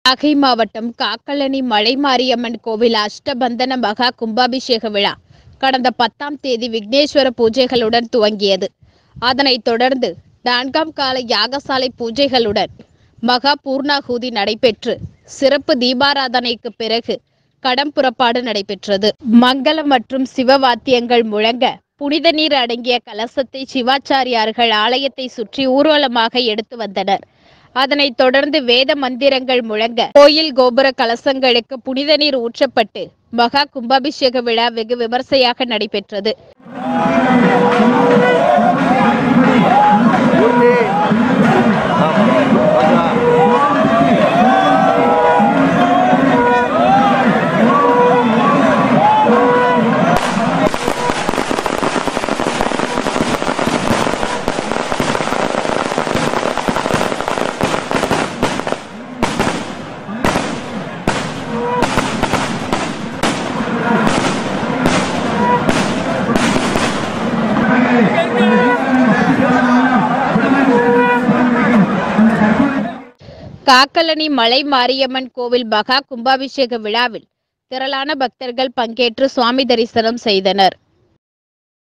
நாகை மாவட்டம் காக்கலணி மலைமாரியம்மன் கோவில் அஷ்டபந்தன மகா கும்பாபிஷேக விழா கடந்த பத்தாம் தேதி விக்னேஸ்வர பூஜைகளுடன் துவங்கியது அதனைத் தொடர்ந்து நான்காம் கால யாகசாலை பூஜைகளுடன் மகா பூர்ணாகூதி நடைபெற்று சிறப்பு தீபாராதனைக்கு பிறகு கடம் புறப்பாடு நடைபெற்றது மங்களம் மற்றும் சிவவாத்தியங்கள் முழங்க புனித நீர் அடங்கிய கலசத்தை சிவாச்சாரியார்கள் ஆலயத்தை சுற்றி ஊர்வலமாக எடுத்து வந்தனர் அதனைத் தொடர்ந்து வேத மந்திரங்கள் முழங்க கோயில் கோபுர கலசங்களுக்கு புனித நீர் ஊற்றப்பட்டு மகா கும்பாபிஷேக விழா வெகு விமர்சையாக நடைபெற்றது பூர்த்தி ஆமா ஓகேவா காக்கலணி மலை மாரியம்மன் கோவில் மகா கும்பாபிஷேக விழாவில் திரளான பக்தர்கள் பங்கேற்று சுவாமி தரிசனம் செய்தனர்